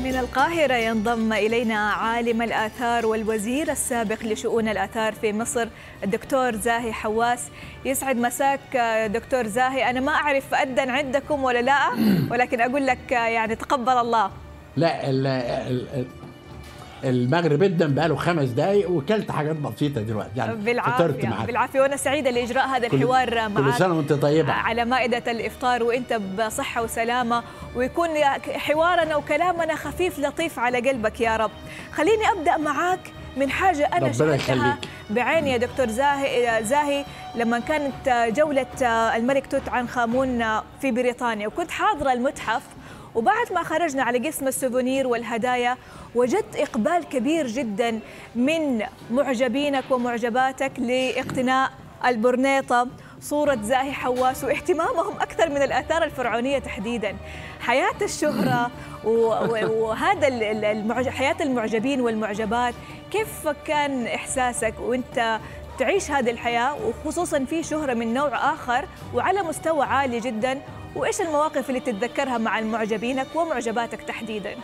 من القاهرة ينضم إلينا عالم الآثار والوزير السابق لشؤون الآثار في مصر الدكتور زاهي حواس يسعد مساك دكتور زاهي أنا ما أعرف أذن عندكم ولا لا ولكن أقول لك يعني تقبل الله لا ال ال المغرب ادن بقى له خمس دقايق وكلت حاجات بسيطه دلوقتي يعني فطرت بالعافية معاك بالعافية وأنا سعيدة لإجراء هذا كل- الحوار كل معك سنه وانت طيبه على مائدة الإفطار وأنت بصحة وسلامة ويكون حوارنا وكلامنا خفيف لطيف على قلبك يا رب خليني أبدأ معاك من حاجة أنا ربنا شاهدتها يخليك. بعيني يا دكتور زاهي, زاهي لما كانت جولة الملك توت عنخ آمون في بريطانيا وكنت حاضرة المتحف وبعد ما خرجنا على قسم السوفونير والهدايا وجدت إقبال كبير جدا من معجبينك ومعجباتك لاقتناء البرنيطة صورة زاهي حواس واهتمامهم أكثر من الآثار الفرعونية تحديدا حياة الشهرة و- و- وهذا ال- ال- المعج... حياة المعجبين والمعجبات كيف كان إحساسك وأنت تعيش هذه الحياة وخصوصا في شهرة من نوع آخر وعلى مستوى عالي جدا وإيش المواقف اللي تتذكرها مع المعجبينك ومعجباتك تحديدا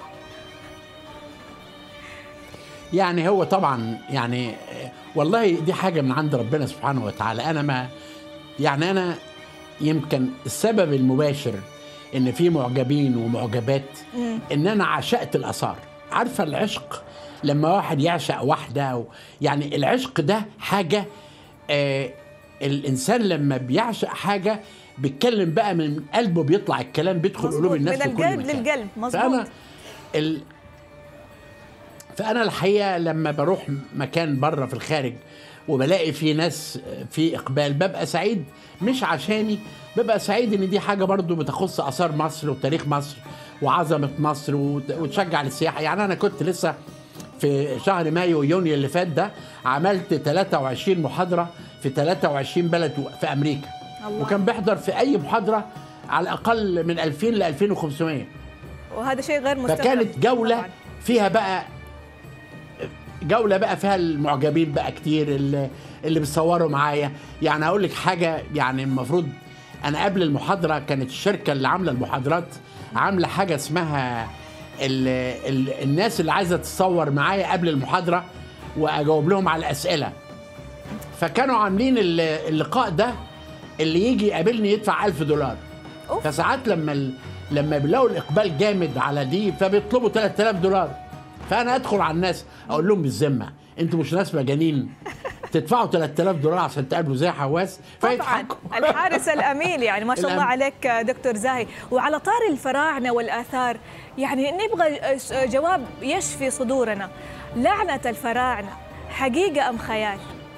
يعني هو طبعا يعني آه، والله دي حاجه من عند ربنا سبحانه وتعالى انا ما يعني انا يمكن السبب المباشر ان في معجبين ومعجبات ان انا عشقت الاثار عارفه العشق لما واحد يعشق واحده و يعني العشق ده حاجه آه الانسان لما بيعشق حاجه بيتكلم بقى من قلبه بيطلع الكلام بيدخل قلوب مظبوط، الناس من في كل القلب مكان. للقلب مظبوط فانا ال... فانا الحقيقه لما بروح مكان بره في الخارج وبلاقي في ناس في اقبال ببقى سعيد مش عشاني ببقى سعيد ان دي حاجه برضو بتخص اثار مصر وتاريخ مصر وعظمه مصر وت- وتشجع السياحه يعني انا كنت لسه في شهر مايو يونيو اللي فات ده عملت 23 محاضره في 23 بلد في امريكا الله. وكان بيحضر في اي محاضره على الاقل من 2000 ل 2500 وهذا شيء غير مستغرب فكانت جولة طبعاً. فيها بقى جولة بقى فيها المعجبين بقى كتير اللي, اللي بيصوروا معايا يعني هقول لك حاجة يعني المفروض أنا قبل المحاضرة كانت الشركة اللي عاملة المحاضرات عاملة حاجة اسمها ال ال الناس اللي عايزة تتصور معايا قبل المحاضرة وأجاوب لهم على الأسئلة فكانوا عاملين ال- اللقاء ده اللي يجي يقابلني يدفع ألف دولار أوف. فساعات لما ال... لما بيلاقوا الاقبال جامد على دي فبيطلبوا 3000 دولار فانا ادخل على الناس اقول لهم بالذمه انتوا مش ناس مجانين تدفعوا 3000 دولار عشان تقابلوا زي حواس طبعا فيضحكوا الحارس الامين يعني ما شاء الله الأم- عليك دكتور زاهي وعلى طار الفراعنه والاثار يعني نبغى جواب يشفي صدورنا لعنه الفراعنه حقيقه ام خيال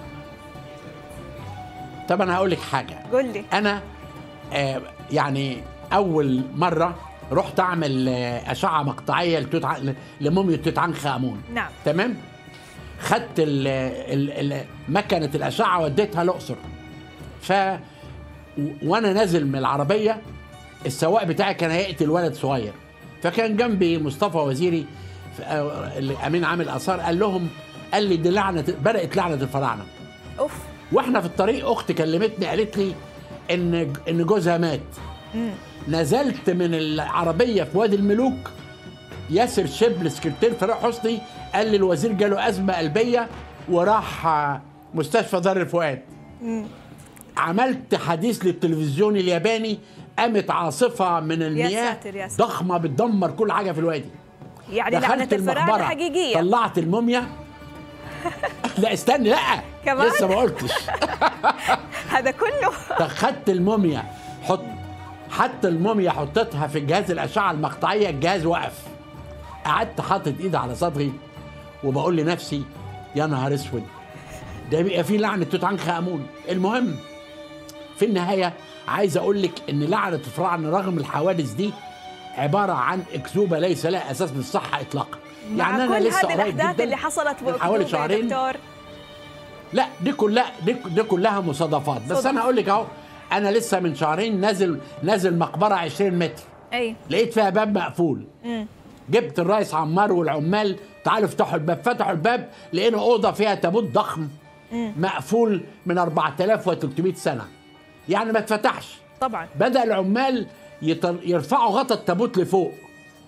طب انا هقول لك حاجه قل لي انا آه يعني اول مره رحت اعمل آه اشعه مقطعيه لتوت ع- لموميا توت عنخ امون نعم تمام خدت ال ال ال مكنه الاشعه وديتها الاقصر ف و- وانا نازل من العربيه السواق بتاعي كان هيقتل ولد صغير فكان جنبي مصطفى وزيري ف- آه، اللي امين عامل اثار قال لهم قال لي دي لعنه بدات لعنه الفراعنه اوف واحنا في الطريق اختي كلمتني قالت لي ان ان جوزها مات نزلت من العربيه في وادي الملوك ياسر شبل سكرتير فرح حسني قال لي الوزير جاله ازمه قلبيه وراح آه، مستشفى دار الفؤاد عملت حديث للتلفزيون الياباني قامت عاصفه من المياه ساتر، يا ساتر. ضخمه بتدمر كل حاجه في الوادي يعني لعنه دخلت الفراعنه المقبره حقيقيه طلعت الموميا لا استني لا كمان؟ لسه ما قلتش هذا كله خدت الموميا حط حتى الموميا حطيتها في جهاز الاشعه المقطعيه الجهاز وقف قعدت حاطط ايدي على صدري وبقول لنفسي يا نهار اسود ده بيبقى فيه لعنه توت عنخ امون المهم في النهايه عايز اقول لك ان لعنه الفراعنه رغم الحوادث دي عباره عن اكذوبه ليس لها اساس بالصحه اطلاقا مع كل هذه الاحداث اللي حصلت من حوالي بأكتوبر يا شهرين دكتور لا دي كلها دي, دي كلها مصادفات بس صدف. انا اقول لك اهو انا لسه من شهرين نازل نازل مقبره 20 متر اي لقيت فيها باب مقفول جبت الرئيس عمار والعمال تعالوا افتحوا الباب فتحوا الباب لقينا اوضه فيها تابوت ضخم مقفول من 4300 سنه يعني ما اتفتحش طبعا بدا العمال يطر- يرفعوا غطا التابوت لفوق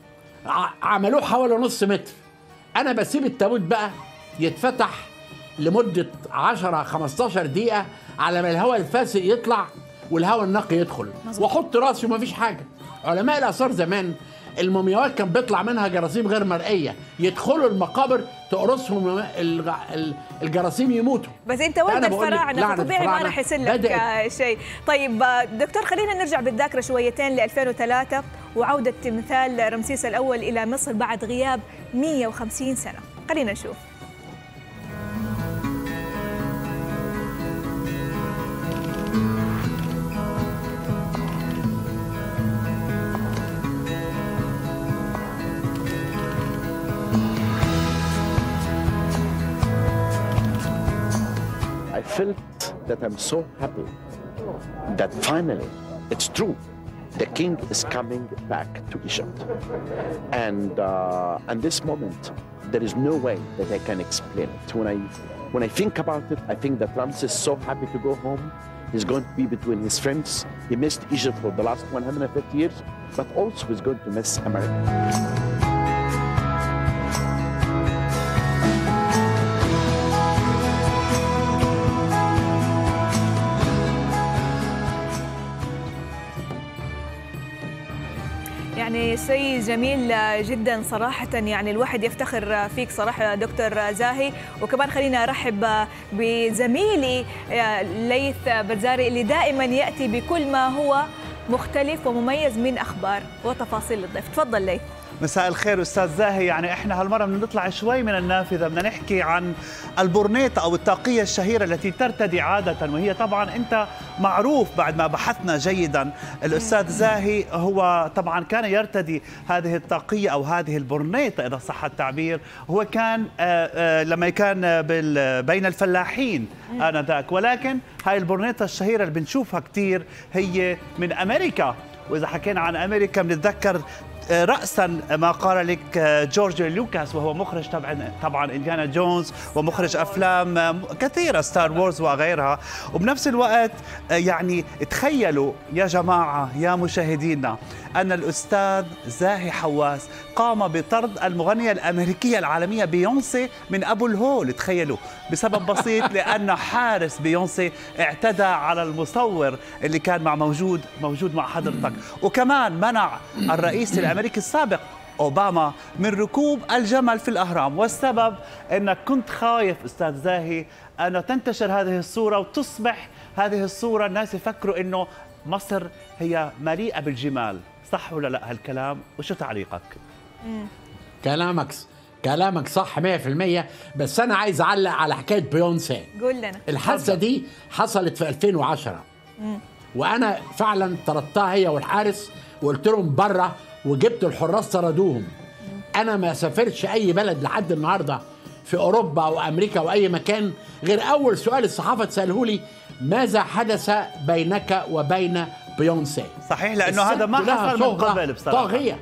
ع- عملوه حوالي نص متر انا بسيب التابوت بقى يتفتح لمده 10 15 دقيقه على ما الهواء الفاسد يطلع والهواء النقي يدخل واحط راسي ومفيش حاجه علماء الاثار زمان المومياوات كان بيطلع منها جراثيم غير مرئيه يدخلوا المقابر تقرصهم الغ- ال- الجراثيم يموتوا بس انت ولد أنا بقول لك الفراعنه لعنة فطبيعي ما الفراعنة راح يصير لك بدأت. آه، شيء طيب آه، دكتور خلينا نرجع بالذاكره شويتين ل 2003 وعوده تمثال رمسيس الاول الى مصر بعد غياب 150 سنه خلينا نشوف I felt that I'm so happy that finally it's true. The king is coming back to Egypt. And uh, and this moment, there is no way that I can explain it. When I when I think about it, I think that Ramses is so happy to go home. He's going to be between his friends. He missed Egypt for the last 150 years, but also he's going to miss America. يعني شيء جميل جدا صراحة يعني الواحد يفتخر فيك صراحة دكتور زاهي وكمان خلينا أرحب بزميلي ليث بزاري اللي دائما يأتي بكل ما هو مختلف ومميز من أخبار وتفاصيل الضيف تفضل ليث مساء الخير استاذ زاهي يعني احنا هالمره بدنا نطلع شوي من النافذه بدنا نحكي عن البورنيطه او الطاقيه الشهيره التي ترتدي عاده وهي طبعا انت معروف بعد ما بحثنا جيدا الاستاذ زاهي هو طبعا كان يرتدي هذه الطاقيه او هذه البورنيطه اذا صح التعبير هو كان آه، آه، لما كان بال- بين الفلاحين انذاك ولكن هاي البورنيطه الشهيره اللي بنشوفها كثير هي من امريكا واذا حكينا عن امريكا بنتذكر رأسا ما قال لك جورج لوكاس وهو مخرج طبعا طبعا انديانا جونز ومخرج افلام كثيره ستار وورز وغيرها وبنفس الوقت يعني تخيلوا يا جماعه يا مشاهدينا ان الاستاذ زاهي حواس قام بطرد المغنيه الامريكيه العالميه بيونسي من ابو الهول تخيلوا بسبب بسيط لان حارس بيونسي اعتدى على المصور اللي كان مع موجود موجود مع حضرتك وكمان منع الرئيس الامريكي السابق اوباما من ركوب الجمل في الاهرام والسبب انك كنت خايف استاذ زاهي ان تنتشر هذه الصوره وتصبح هذه الصوره الناس يفكروا انه مصر هي مليئه بالجمال صح ولا لا هالكلام وشو تعليقك كلامك كلامك صح 100% بس انا عايز اعلق على حكايه بيونسي قول لنا الحادثه دي حصلت في 2010 وانا فعلا طردتها هي والحارس وقلت لهم بره وجبت الحراس طردوهم انا ما سافرتش اي بلد لحد النهارده في اوروبا او امريكا او اي مكان غير اول سؤال الصحافه تساله لي ماذا حدث بينك وبين بيونسي صحيح لانه هذا ما الست لها حصل من شهرة قبل بصراحه طاغيه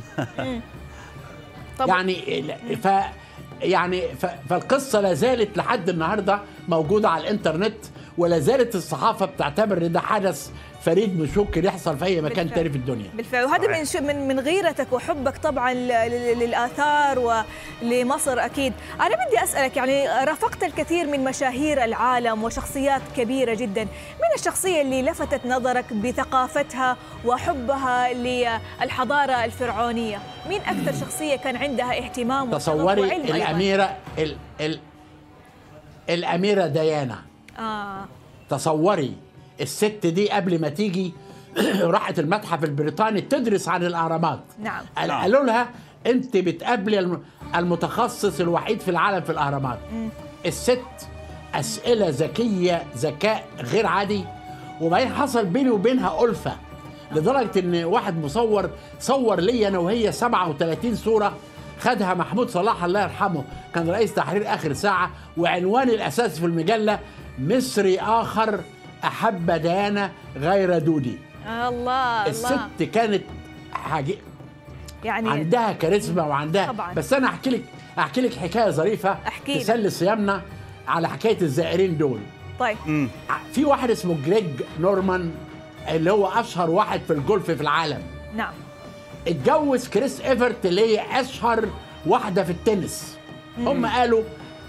طب يعني ف يعني ف... فالقصه لا زالت لحد النهارده موجوده على الانترنت ولا زالت الصحافه بتعتبر ان ده حدث فريد مش ممكن يحصل في اي مكان بالفعل. تاني في الدنيا بالفعل وهذا من شو- من من غيرتك وحبك طبعا ل- ل- للاثار ولمصر اكيد انا بدي اسالك يعني رافقت الكثير من مشاهير العالم وشخصيات كبيره جدا من الشخصيه اللي لفتت نظرك بثقافتها وحبها للحضاره الفرعونيه مين اكثر شخصيه كان عندها اهتمام وشغف تصوري وعلم أيضاً؟ الاميره ال... ال... الاميره ديانا اه تصوري الست دي قبل ما تيجي راحت المتحف البريطاني تدرس عن الاهرامات نعم. قال- نعم. قالوا لها انت بتقابلي الم- المتخصص الوحيد في العالم في الاهرامات الست اسئله ذكيه ذكاء غير عادي وبعدين حصل بيني وبينها الفه لدرجه ان واحد مصور صور لي انا وهي 37 صوره خدها محمود صلاح الله يرحمه كان رئيس تحرير اخر ساعه وعنوان الاساسي في المجله مصري اخر احب ديانا غير دودي الله الله الست كانت حاجة يعني عندها كاريزما وعندها طبعاً. بس انا احكي لك احكي لك حكايه ظريفه احكي لي. تسلي صيامنا على حكايه الزائرين دول طيب في واحد اسمه جريج نورمان اللي هو اشهر واحد في الجولف في العالم نعم اتجوز كريس ايفرت اللي هي اشهر واحده في التنس هم قالوا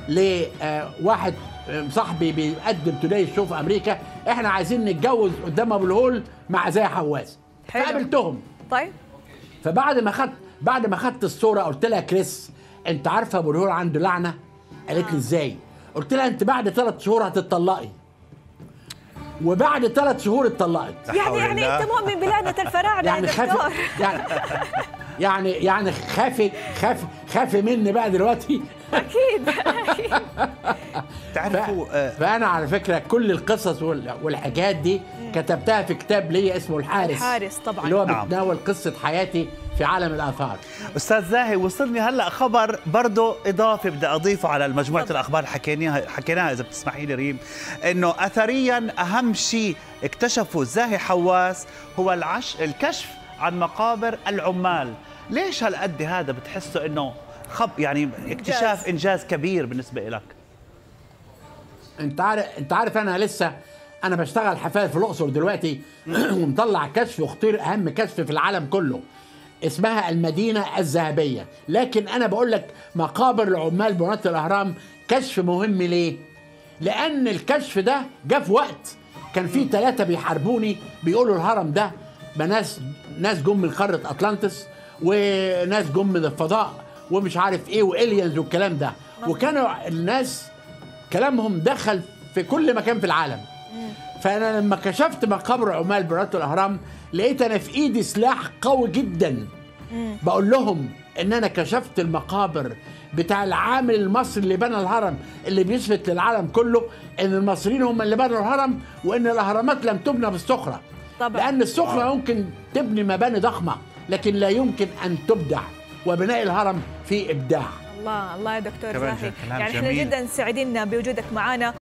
لواحد صاحبي بيقدم توداي شو في امريكا احنا عايزين نتجوز قدام ابو الهول مع زي حواس حلو. فقابلتهم طيب فبعد ما خدت بعد ما خدت الصوره قلت لها كريس انت عارفه ابو الهول عنده لعنه قالت لي ازاي قلت لها انت بعد ثلاث شهور هتطلقي وبعد ثلاث شهور اتطلقت يعني حول يعني الله. انت مؤمن بلعنه الفراعنه يعني يا خافي دكتور يعني يعني يعني خافي خافي خافي مني بقى دلوقتي اكيد أكيد. تعرفوا آه، فانا على فكره كل القصص وال- والحكايات دي كتبتها في كتاب ليا اسمه الحارس الحارس طبعاً. اللي هو نعم. بيتناول قصه حياتي في عالم الاثار استاذ زاهي وصلني هلا خبر برضه اضافه بدي اضيفه على مجموعه تفضل. الاخبار اللي حكيناها حكيناها اذا بتسمحي لي ريم انه اثريا اهم شيء اكتشفه زاهي حواس هو العش الكشف عن مقابر العمال ليش هالقد هذا بتحسه انه خب يعني اكتشاف انجاز كبير بالنسبه لك انت عارف انت عارف انا لسه انا بشتغل حفاظ في الاقصر دلوقتي ومطلع كشف واختير اهم كشف في العالم كله اسمها المدينه الذهبيه لكن انا بقول لك مقابر العمال بناة الاهرام كشف مهم ليه لان الكشف ده جه في وقت كان في ثلاثه بيحاربوني بيقولوا الهرم ده ما ناس ناس جم من قاره اطلانتس وناس جم من الفضاء ومش عارف ايه والينز والكلام ده وكانوا الناس كلامهم دخل في كل مكان في العالم فانا لما كشفت مقابر عمال بناة الاهرام لقيت انا في ايدي سلاح قوي جدا بقول لهم ان انا كشفت المقابر بتاع العامل المصري اللي بنى الهرم اللي بيثبت للعالم كله ان المصريين هم اللي بنوا الهرم وان الاهرامات لم تبنى بالصخره طبعاً. لان الصخره ممكن تبني مباني ضخمه لكن لا يمكن ان تبدع وبناء الهرم فيه ابداع الله الله يا دكتور كمان زاهي كلام يعني احنا جميل. جدا سعيدين بوجودك معنا